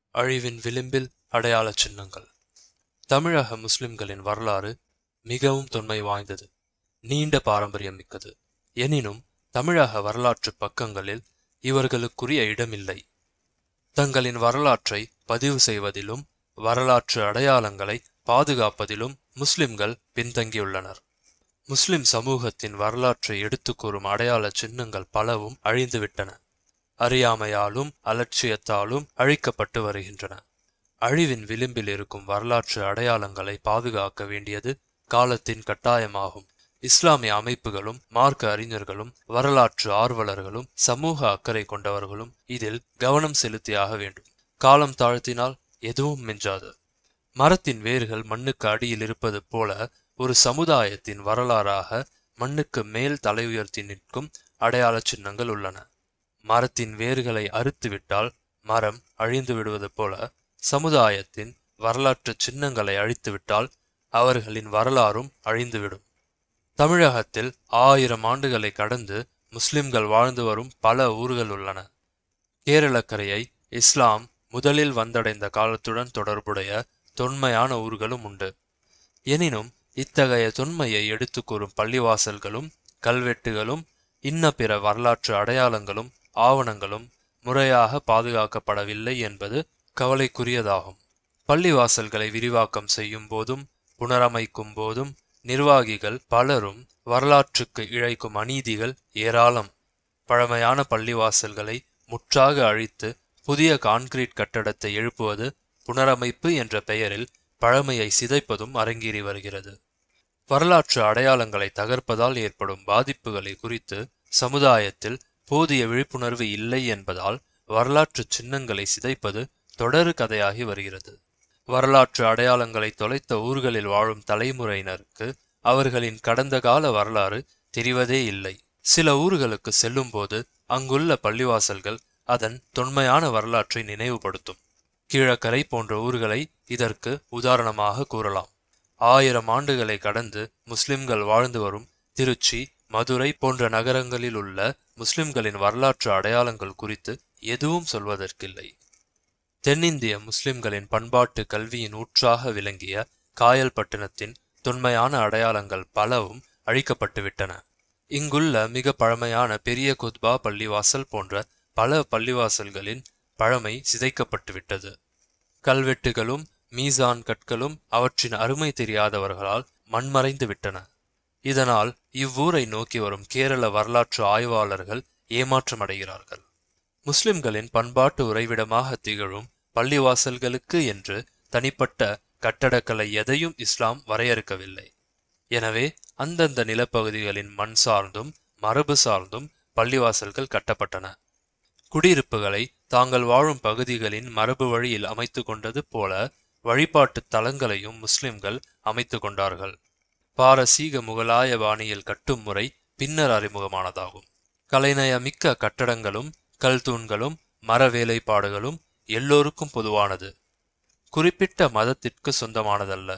அழிவின் விளிம்பில் அடையாள சின்னங்கள் தமிழக முஸ்லிம்களின் வரலாறு மிகவும் தொன்மை வாய்ந்தது நீண்ட பாரம்பரியம் மிக்கது எனினும் தமிழக வரலாற்று பக்கங்களில் இவர்களுக்குரிய இடமில்லை தங்களின் வரலாற்றை பதிவு செய்வதிலும் வரலாற்று அடையாளங்களை பாதுகாப்பதிலும் முஸ்லிம்கள் பின்தங்கியுள்ளனர் முஸ்லிம் சமூகத்தின் வரலாற்றை எடுத்துக் கூறும் அடையாள சின்னங்கள் பலவும் அழிந்துவிட்டன அறியாமையாலும் அலட்சியத்தாலும் அழிக்கப்பட்டு வருகின்றன அழிவின் விளிம்பில் இருக்கும் வரலாற்று அடையாளங்களை பாதுகாக்க வேண்டியது காலத்தின் கட்டாயமாகும் இஸ்லாமிய அமைப்புகளும் மார்க்க அறிஞர்களும் வரலாற்று ஆர்வலர்களும் சமூக அக்கறை கொண்டவர்களும் இதில் கவனம் செலுத்தியாக வேண்டும் காலம் தாழ்த்தினால் எதுவும் மிஞ்சாது மரத்தின் வேர்கள் மண்ணுக்கு அடியில் இருப்பது போல ஒரு சமுதாயத்தின் வரலாறாக மண்ணுக்கு மேல் தலை உயர்த்தி நிற்கும் அடையாள சின்னங்கள் உள்ளன மரத்தின் வேர்களை அறுத்துவிட்டால் மரம் அழிந்து விடுவது போல சமுதாயத்தின் வரலாற்று சின்னங்களை அழித்துவிட்டால் அவர்களின் வரலாறும் அழிந்துவிடும் தமிழகத்தில் ஆயிரம் ஆண்டுகளை கடந்து முஸ்லிம்கள் வாழ்ந்து வரும் பல ஊர்கள் உள்ளன கேரளக்கரையை இஸ்லாம் முதலில் வந்தடைந்த காலத்துடன் தொடர்புடைய தொன்மையான ஊர்களும் உண்டு எனினும் இத்தகைய தொன்மையை எடுத்து கூறும் பள்ளிவாசல்களும் கல்வெட்டுகளும் இன்ன பிற வரலாற்று அடையாளங்களும் ஆவணங்களும் முறையாக பாதுகாக்கப்படவில்லை என்பது கவலைக்குரியதாகும் பள்ளிவாசல்களை விரிவாக்கம் செய்யும் போதும் புனரமைக்கும் போதும் நிர்வாகிகள் பலரும் வரலாற்றுக்கு இழைக்கும் அநீதிகள் ஏராளம் பழமையான பள்ளிவாசல்களை முற்றாக அழித்து புதிய கான்கிரீட் கட்டடத்தை எழுப்புவது புனரமைப்பு என்ற பெயரில் பழமையை சிதைப்பதும் அரங்கேறி வருகிறது வரலாற்று அடையாளங்களை தகர்ப்பதால் ஏற்படும் பாதிப்புகளை குறித்து சமுதாயத்தில் போதிய விழிப்புணர்வு இல்லை என்பதால் வரலாற்று சின்னங்களை சிதைப்பது தொடரு கதையாகி வருகிறது வரலாற்று அடையாளங்களை தொலைத்த ஊர்களில் வாழும் தலைமுறையினருக்கு அவர்களின் கடந்த கால வரலாறு தெரிவதே இல்லை சில ஊர்களுக்கு செல்லும்போது அங்குள்ள பள்ளிவாசல்கள் அதன் தொன்மையான வரலாற்றை நினைவுபடுத்தும் கீழக்கரை போன்ற ஊர்களை இதற்கு உதாரணமாக கூறலாம் ஆயிரம் ஆண்டுகளை கடந்து முஸ்லிம்கள் வாழ்ந்து வரும் திருச்சி மதுரை போன்ற நகரங்களில் உள்ள முஸ்லிம்களின் வரலாற்று அடையாளங்கள் குறித்து எதுவும் சொல்வதற்கில்லை தென்னிந்திய முஸ்லிம்களின் பண்பாட்டு கல்வியின் ஊற்றாக விளங்கிய காயல்பட்டினத்தின் தொன்மையான அடையாளங்கள் பலவும் அழிக்கப்பட்டுவிட்டன இங்குள்ள மிக பழமையான பெரிய குத்பா பள்ளிவாசல் போன்ற பல பள்ளிவாசல்களின் பழமை சிதைக்கப்பட்டுவிட்டது கல்வெட்டுகளும் மீசான் கற்களும் அவற்றின் அருமை தெரியாதவர்களால் மண்மறைந்து விட்டன இதனால் இவ்வூரை நோக்கி வரும் கேரள வரலாற்று ஆய்வாளர்கள் ஏமாற்றமடைகிறார்கள் முஸ்லிம்களின் பண்பாட்டு உறைவிடமாக திகழும் பள்ளிவாசல்களுக்கு என்று தனிப்பட்ட கட்டடக்கலை எதையும் இஸ்லாம் வரையறுக்கவில்லை எனவே அந்தந்த நிலப்பகுதிகளின் மண் சார்ந்தும் மரபு சார்ந்தும் பள்ளிவாசல்கள் கட்டப்பட்டன குடியிருப்புகளை தாங்கள் வாழும் பகுதிகளின் மரபு வழியில் அமைத்து கொண்டது போல வழிபாட்டு தலங்களையும் முஸ்லிம்கள் அமைத்து கொண்டார்கள் பாரசீக முகலாய பாணியில் கட்டும் முறை பின்னர் அறிமுகமானதாகும் கலைநயமிக்க கட்டடங்களும் கல் தூண்களும் மர வேலைப்பாடுகளும் எல்லோருக்கும் பொதுவானது குறிப்பிட்ட மதத்திற்கு சொந்தமானதல்ல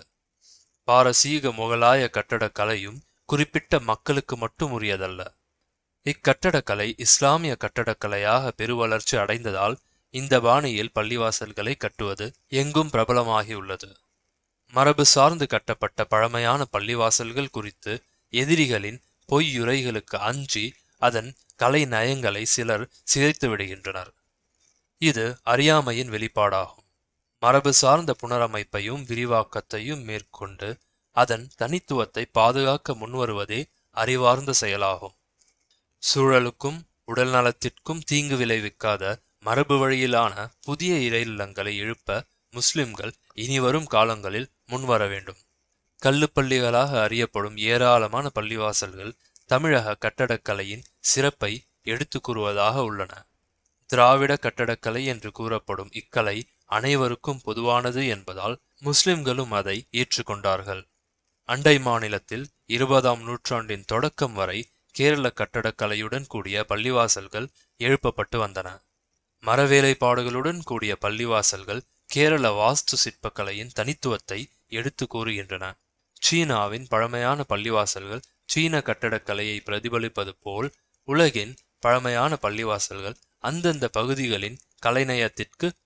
பாரசீக முகலாய கட்டடக்கலையும் குறிப்பிட்ட மக்களுக்கு மட்டும் உரியதல்ல இக்கட்டடக்கலை இஸ்லாமிய கட்டடக்கலையாக பெருவளர்ச்சி அடைந்ததால் இந்த பாணியில் பள்ளிவாசல்களை கட்டுவது எங்கும் பிரபலமாகியுள்ளது மரபு சார்ந்து கட்டப்பட்ட பழமையான பள்ளிவாசல்கள் குறித்து எதிரிகளின் பொய்யுரைகளுக்கு அஞ்சி அதன் கலை நயங்களை சிலர் சிதைத்து விடுகின்றனர் இது அறியாமையின் வெளிப்பாடாகும் மரபு சார்ந்த புனரமைப்பையும் விரிவாக்கத்தையும் மேற்கொண்டு அதன் தனித்துவத்தை பாதுகாக்க முன்வருவதே அறிவார்ந்த செயலாகும் சூழலுக்கும் உடல் நலத்திற்கும் தீங்கு விளைவிக்காத மரபு வழியிலான புதிய இறையில்லங்களை எழுப்ப முஸ்லிம்கள் இனிவரும் காலங்களில் முன்வர வேண்டும் கல்லுப்பள்ளிகளாக அறியப்படும் ஏராளமான பள்ளிவாசல்கள் தமிழக கட்டடக்கலையின் சிறப்பை எடுத்து கூறுவதாக உள்ளன திராவிட கட்டடக்கலை என்று கூறப்படும் இக்கலை அனைவருக்கும் பொதுவானது என்பதால் முஸ்லிம்களும் அதை ஏற்றுக்கொண்டார்கள் அண்டை மாநிலத்தில் இருபதாம் நூற்றாண்டின் தொடக்கம் வரை கேரள கட்டடக்கலையுடன் கூடிய பள்ளிவாசல்கள் எழுப்பப்பட்டு வந்தன மரவேலைப்பாடுகளுடன் கூடிய பள்ளிவாசல்கள் கேரள வாஸ்து சிற்பக்கலையின் தனித்துவத்தை எடுத்து கூறுகின்றன சீனாவின் பழமையான பள்ளிவாசல்கள் சீன கட்டடக்கலையை பிரதிபலிப்பது போல் உலகின் பழமையான பள்ளிவாசல்கள் அந்தந்த பகுதிகளின் கலைநயத்திற்கு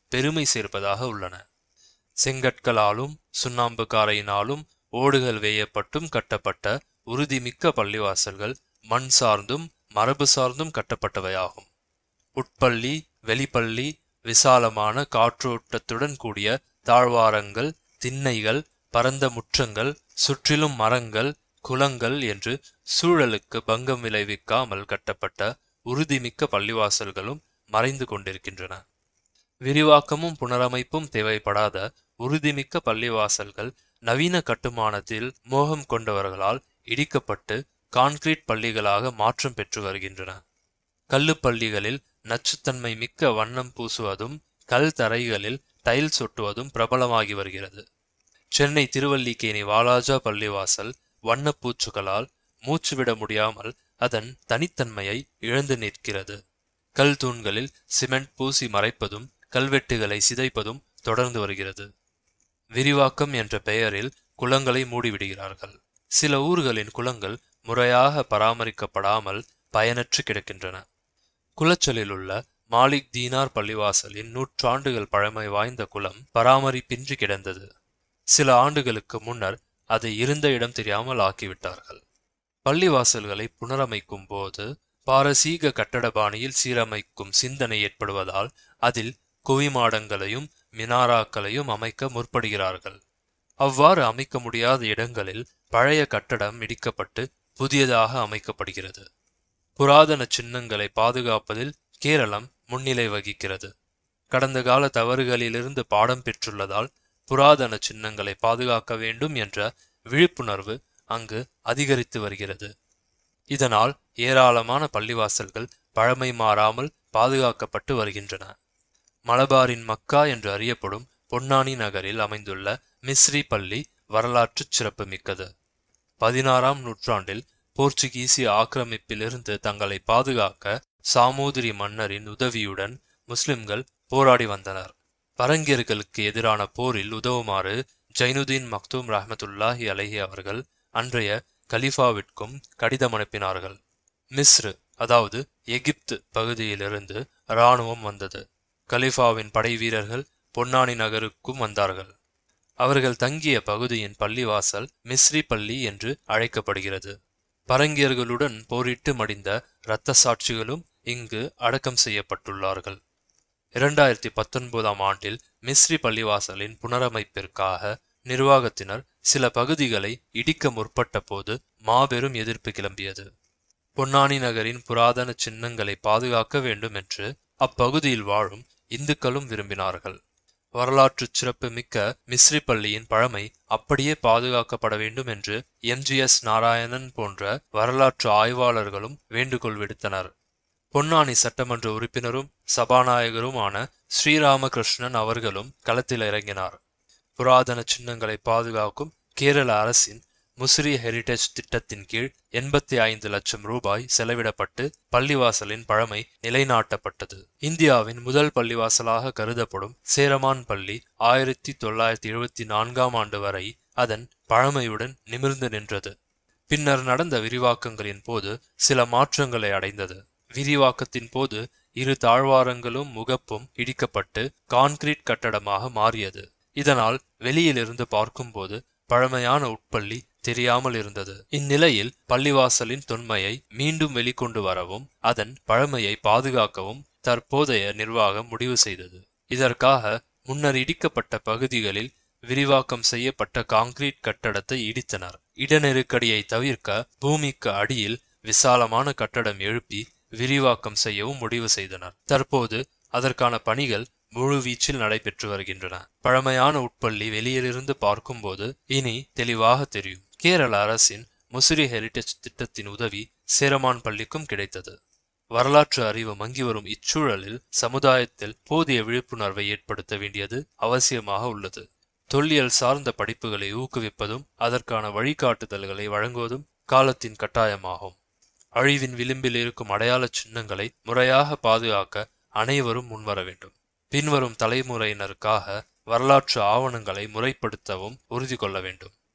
பெருமை சேர்ப்பதாக உள்ளன செங்கற்களாலும் சுண்ணாம்பு காரையினாலும் ஓடுகள் வேயப்பட்டும் கட்டப்பட்ட உறுதிமிக்க பள்ளிவாசல்கள் மண் சார்ந்தும் மரபு சார்ந்தும் கட்டப்பட்டவையாகும் உட்பள்ளி வெளிப்பள்ளி விசாலமான காற்றோட்டத்துடன் கூடிய தாழ்வாரங்கள் திண்ணைகள் பரந்த முற்றங்கள் சுற்றிலும் மரங்கள் குளங்கள் என்று சூழலுக்கு பங்கம் விளைவிக்காமல் கட்டப்பட்ட உறுதிமிக்க பள்ளிவாசல்களும் மறைந்து கொண்டிருக்கின்றன விரிவாக்கமும் புனரமைப்பும் தேவைப்படாத உறுதிமிக்க பள்ளிவாசல்கள் நவீன கட்டுமானத்தில் மோகம் கொண்டவர்களால் இடிக்கப்பட்டு கான்கிரீட் பள்ளிகளாக மாற்றம் பெற்று வருகின்றன கல்லுப்பள்ளிகளில் நச்சுத்தன்மை மிக்க வண்ணம் பூசுவதும் கல் தரைகளில் டைல்ஸ் ஒட்டுவதும் பிரபலமாகி வருகிறது சென்னை திருவல்லிக்கேணி வாலாஜா பள்ளிவாசல் வண்ணப்பூச்சுகளால் மூச்சுவிட முடியாமல் அதன் தனித்தன்மையை இழந்து நிற்கிறது கல் தூண்களில் சிமெண்ட் பூசி மறைப்பதும் கல்வெட்டுகளை சிதைப்பதும் தொடர்ந்து வருகிறது விரிவாக்கம் என்ற பெயரில் குளங்களை மூடிவிடுகிறார்கள் சில ஊர்களின் குளங்கள் முறையாக பராமரிக்கப்படாமல் பயனற்று கிடக்கின்றன குளச்சலில் உள்ள மாலிக் தீனார் பள்ளிவாசலின் நூற்றாண்டுகள் பழமை வாய்ந்த குளம் பராமரிப்பின்றி கிடந்தது சில ஆண்டுகளுக்கு முன்னர் அதை இருந்த இடம் தெரியாமல் ஆக்கிவிட்டார்கள் பள்ளிவாசல்களை புனரமைக்கும் போது பாரசீக கட்டட பாணியில் சீரமைக்கும் சிந்தனை ஏற்படுவதால் அதில் குவிமாடங்களையும் மினாராக்களையும் அமைக்க முற்படுகிறார்கள் அவ்வாறு அமைக்க முடியாத இடங்களில் பழைய கட்டடம் இடிக்கப்பட்டு புதியதாக அமைக்கப்படுகிறது புராதன சின்னங்களை பாதுகாப்பதில் கேரளம் முன்னிலை வகிக்கிறது கடந்த கால தவறுகளிலிருந்து பாடம் பெற்றுள்ளதால் புராதன சின்னங்களை பாதுகாக்க வேண்டும் என்ற விழிப்புணர்வு அங்கு அதிகரித்து வருகிறது இதனால் ஏராளமான பள்ளிவாசல்கள் பழமை மாறாமல் பாதுகாக்கப்பட்டு வருகின்றன மலபாரின் மக்கா என்று அறியப்படும் பொன்னானி நகரில் அமைந்துள்ள மிஸ்ரி பள்ளி வரலாற்று சிறப்பு மிக்கது பதினாறாம் நூற்றாண்டில் போர்ச்சுகீசிய ஆக்கிரமிப்பிலிருந்து தங்களை பாதுகாக்க சாமூதிரி மன்னரின் உதவியுடன் முஸ்லிம்கள் போராடி வந்தனர் பரங்கியர்களுக்கு எதிரான போரில் உதவுமாறு ஜைனுதீன் மக்தூம் ரஹமத்துல்லாஹி அலஹி அவர்கள் அன்றைய கலிஃபாவிற்கும் கடிதம் அனுப்பினார்கள் மிஸ்ரு அதாவது எகிப்து பகுதியிலிருந்து இராணுவம் வந்தது கலிஃபாவின் படை வீரர்கள் பொன்னானி நகருக்கும் வந்தார்கள் அவர்கள் தங்கிய பகுதியின் பள்ளிவாசல் மிஸ்ரி பள்ளி என்று அழைக்கப்படுகிறது பரங்கியர்களுடன் போரிட்டு மடிந்த இரத்த சாட்சிகளும் இங்கு அடக்கம் செய்யப்பட்டுள்ளார்கள் இரண்டாயிரத்தி பத்தொன்பதாம் ஆண்டில் மிஸ்ரி பள்ளிவாசலின் புனரமைப்பிற்காக நிர்வாகத்தினர் சில பகுதிகளை இடிக்க முற்பட்ட போது மாபெரும் எதிர்ப்பு கிளம்பியது பொன்னானி நகரின் புராதன சின்னங்களை பாதுகாக்க வேண்டும் என்று அப்பகுதியில் வாழும் இந்துக்களும் விரும்பினார்கள் வரலாற்று சிறப்பு மிக்க மிஸ்ரி பள்ளியின் பழமை அப்படியே பாதுகாக்கப்பட வேண்டும் என்று எம்ஜிஎஸ் நாராயணன் போன்ற வரலாற்று ஆய்வாளர்களும் வேண்டுகோள் விடுத்தனர் பொன்னானி சட்டமன்ற உறுப்பினரும் சபாநாயகருமான ஸ்ரீராமகிருஷ்ணன் அவர்களும் களத்தில் இறங்கினார் புராதன சின்னங்களை பாதுகாக்கும் கேரள அரசின் முசிறி ஹெரிடேஜ் திட்டத்தின் கீழ் எண்பத்தி ஐந்து லட்சம் ரூபாய் செலவிடப்பட்டு பள்ளிவாசலின் பழமை நிலைநாட்டப்பட்டது இந்தியாவின் முதல் பள்ளிவாசலாக கருதப்படும் சேரமான் பள்ளி ஆயிரத்தி தொள்ளாயிரத்தி எழுபத்தி நான்காம் ஆண்டு வரை அதன் பழமையுடன் நிமிர்ந்து நின்றது பின்னர் நடந்த விரிவாக்கங்களின் போது சில மாற்றங்களை அடைந்தது விரிவாக்கத்தின் போது இரு தாழ்வாரங்களும் முகப்பும் இடிக்கப்பட்டு கான்கிரீட் கட்டடமாக மாறியது இதனால் வெளியிலிருந்து பார்க்கும்போது பழமையான உட்பள்ளி தெரியாமல் இருந்தது இந்நிலையில் பள்ளிவாசலின் தொன்மையை மீண்டும் வெளிக்கொண்டு வரவும் அதன் பழமையை பாதுகாக்கவும் தற்போதைய நிர்வாகம் முடிவு செய்தது இதற்காக முன்னர் இடிக்கப்பட்ட பகுதிகளில் விரிவாக்கம் செய்யப்பட்ட கான்கிரீட் கட்டடத்தை இடித்தனர் இடநெருக்கடியை தவிர்க்க பூமிக்கு அடியில் விசாலமான கட்டடம் எழுப்பி விரிவாக்கம் செய்யவும் முடிவு செய்தனர் தற்போது அதற்கான பணிகள் முழு வீச்சில் நடைபெற்று வருகின்றன பழமையான உட்பள்ளி வெளியிலிருந்து பார்க்கும்போது இனி தெளிவாக தெரியும் கேரள அரசின் முசிறி ஹெரிடேஜ் திட்டத்தின் உதவி சேரமான் பள்ளிக்கும் கிடைத்தது வரலாற்று அறிவு மங்கி வரும் இச்சூழலில் சமுதாயத்தில் போதிய விழிப்புணர்வை ஏற்படுத்த வேண்டியது அவசியமாக உள்ளது தொல்லியல் சார்ந்த படிப்புகளை ஊக்குவிப்பதும் அதற்கான வழிகாட்டுதல்களை வழங்குவதும் காலத்தின் கட்டாயமாகும் அழிவின் விளிம்பில் இருக்கும் அடையாள சின்னங்களை முறையாக பாதுகாக்க அனைவரும் முன்வர வேண்டும் பின்வரும் தலைமுறையினருக்காக வரலாற்று ஆவணங்களை முறைப்படுத்தவும் உறுதி கொள்ள வேண்டும்